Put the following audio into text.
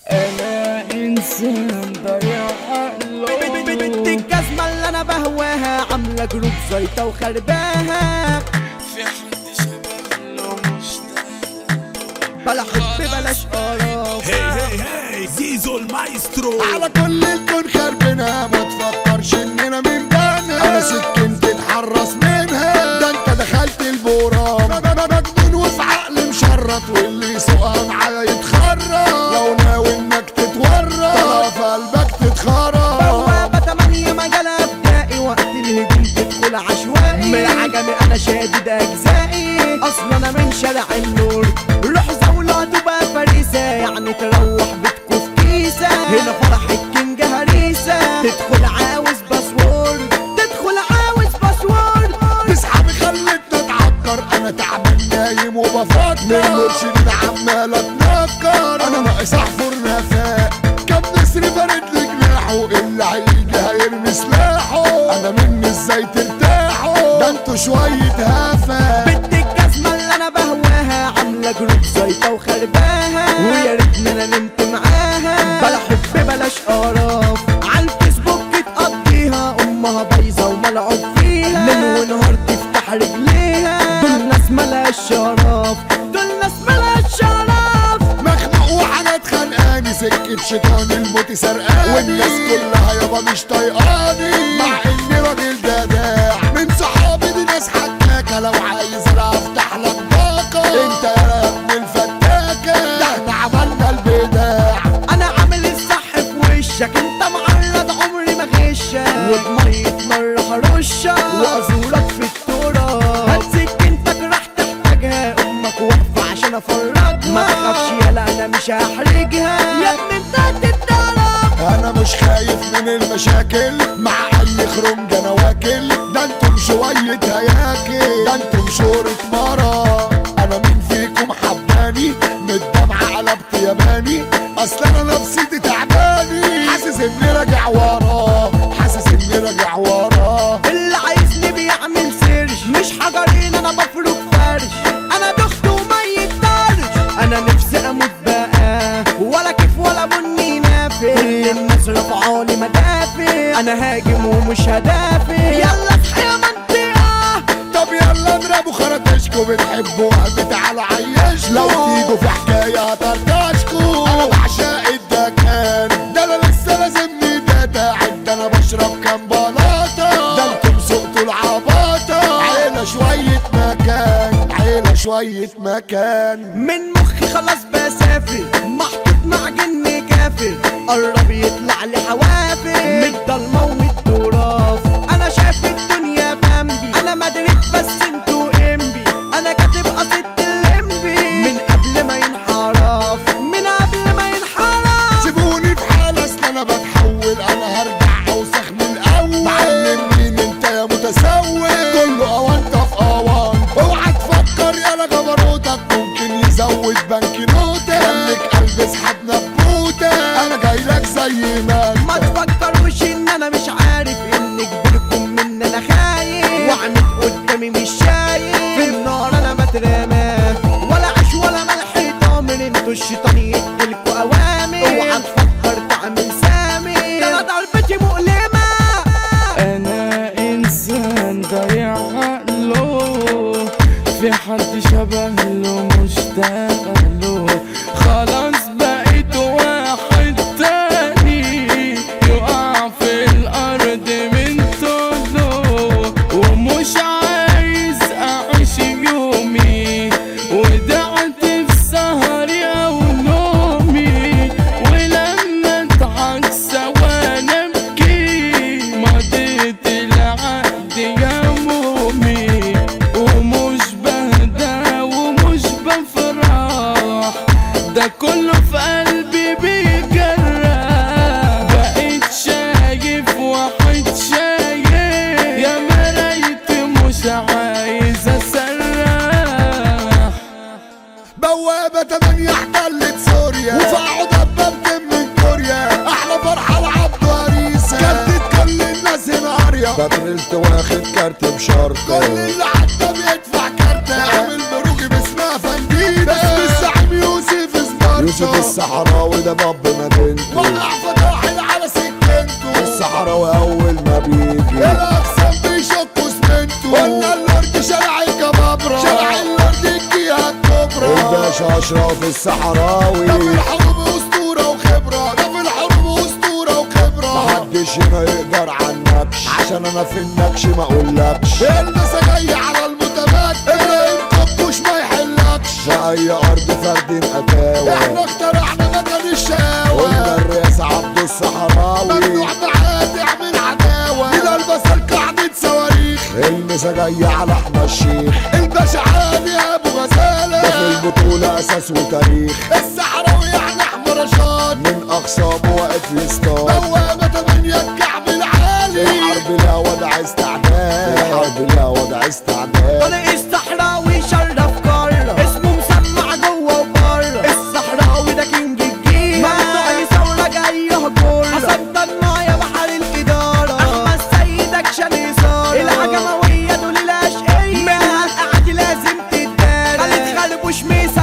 انا انسان ضيع عقله بنت الجزمة اللي انا بهواها عاملة جروب زيطة وخرباها في حد شبه له مشتاق بلا حب بلاش قرف هي هي هي زيزو المايسترو على كل الكون خربنا ما تفكرش اننا من بنا انا سكنت اتحرص منها ده انت دخلت البورام مجنون وفي عقل مشرط واللي يسوقها معايا يتخرب لو ناوي انك تتورط في قلبك تتخرب بوابة تمانية مجال ابدائي وقت الهجوم تدخل عشوائي من العجمي انا شادد اجزائي اصلا انا من شارع النور روح زولات وبقى فريسة يعني تروح بتكو في كيسة هنا فرح الكينج هريسة تدخل عاوز باسورد تدخل عاوز باسورد اصحابي خلتنا اتعكر انا تعبان نايم وبفكر من مرشد عمال اتنكر انا ناقص احفر نفاق كم نسر فرد لي جناحه اللي هيجي هيرمي سلاحه انا مني ازاي ترتاحوا ده انتوا شوية هفا بنت الجزمة اللي انا بهواها عاملة جروب زيطة وخرباها ويا ريتني انا نمت معاها بلا حب بلاش قرف عالفيسبوك تقضيها امها بايظة وملعوب فيها ليل ونهار تفتح رجليها دول ناس ملاش شرف دول ناس ملاش شرف مخنوق وحاجات خانقاني سكة شيطان الموت سرقاني والناس كلها يابا مش طايقاني مع اني راجل جدع من صحابي دي ناس حكاكة لو عايز انا افتح لك باقة انت يا ابن الفتاكة ده احنا عملنا البداع انا عامل الصح في وشك انت معرض عمري ما غشك وبمية مرة هرشك وازورك في التراب هات سكينتك راح تحتاجها امك واقفة عشان افرجها ما تخافش يالا انا مش هحرجها يا ابني انت هتتضرب انا مش خايف من المشاكل مع اي خرنج انا واكل ده انتم شوية هياكل ده انتم شورة مرة انا مين فيكم حباني من الدمعة قلبت ياباني اصل انا نفسيتي تعباني حاسس اني راجع ورا حاسس اني راجع ورا اللي عايزني بيعمل سيرش مش حجرين انا بفرك فرش انا دخت وما يتطرش انا نفسي اموت بقى ولا كيف ولا بني نافع كل الناس رفعالي مدافع انا هاجم ومش هدافع يلا اصحى يا منطقة طب يلا نضربوا خرطشكوا بتحبوا وهم تعالوا عيشكوا لو تيجوا في حكاية هطرطشكوا انا بعشق الدكان ده انا لسه لازمني داتا عد انا بشرب كام بلاطة ده انتم سقتوا العباطة عيلة شوية مكان عيلة شوية مكان من مخي خلاص بسافر محطوط مع جن كافر قرب يطلع لي حوافر من الضلمة ومن التراف انا شايف الدنيا بامبي انا مدريد بس انتوا امبي انا كاتب قصيدة الليمبي من قبل ما ينحرف من قبل ما ينحرف سيبوني في حالي اصل انا بتحول انا هرجع اوسخ من الاول معلم مين انت يا متسول كله اوانطه في اوانطه اوعى تفكر يا جبروتك ممكن يزود بنك نوتة خليك قلب اسحب نبوتة انا جاي لك زي ما انت. ما تفكروش ان انا مش عارف ان كبيركم من انا خايف وعنك قدامي مش شايف في النار انا بترمى ولا عيش ولا ملح ضامن انتوا الشيطان يديلكوا اوامر اوعى تفكر تعمل سامي ده انا ضربتي مؤلمة انا انسان ضيع عقله في حد شبه له مشتاق له خلاص بقيت واحد تاني يقع في الارض من طوله ومش عايز اعيش يومي ودعت في سهري او نومي ولما اضحك سوا نبكي مضيت العقد يا مومي ومش بهدى ومش بفرح ده كله في قلبي بيجرح بقيت شايف واحد شايف يا مرايت مش عايز اسرح بوابة تمانية احتلت سوريا وفقعوا دبابة من كوريا احلى فرحة لعبد هريسة كارت كل الناس هنا قرية بدرلت واخد كارت بشرط كل اللي عدى بيدفع كارت عامل بروجي باسمها فندينا بس الزعيم يوسف سبارتا يوسف الصحراوي ده باب مدينته وقع فتاحل على سكنته الصحراوي اول ما بيجي الاقسام بيشقوا سمنته قلنا اللورد شارع الكبابرة شارع اللورد الجهة الكبرى الباشا اشرف الصحراوي ده في الحروب اسطورة وخبرة ده في الحروب اسطورة وخبرة محدش هنا يقدر عنكش عشان انا في النكش ما اقولكش المسا جاي على المتمكن ابراهيم كبوش ما يحلكش في اي ارض فرد اتاوى احنا اخترعنا مكان الشاوى قلنا الرئاسة عبد الصحراوي ممنوع معاه تعمل عداوة الى البصر قاعدة صواريخ المسا جاي على احمد الشيخ الباشا علي ابو غزالة ده في البطولة اساس وتاريخ الصحراوي يعني احمد رشاد من اقصامه واقف يصطاد دوامة تمانية الكعب العالي الحرب لا وضع استعداد الحرب لا وضع استعداد طريق الصحراوي شرف قارة اسمه مسمع جوه وبره الصحراوي ده كينج الجيل ممنوع ثورة جاي يهجر حسن ضنا يا بحر الإدارة أحمد سيدك شان إثارة العجموية دول الأشقية منها القعد لازم تتدارى خالد غالب وشميس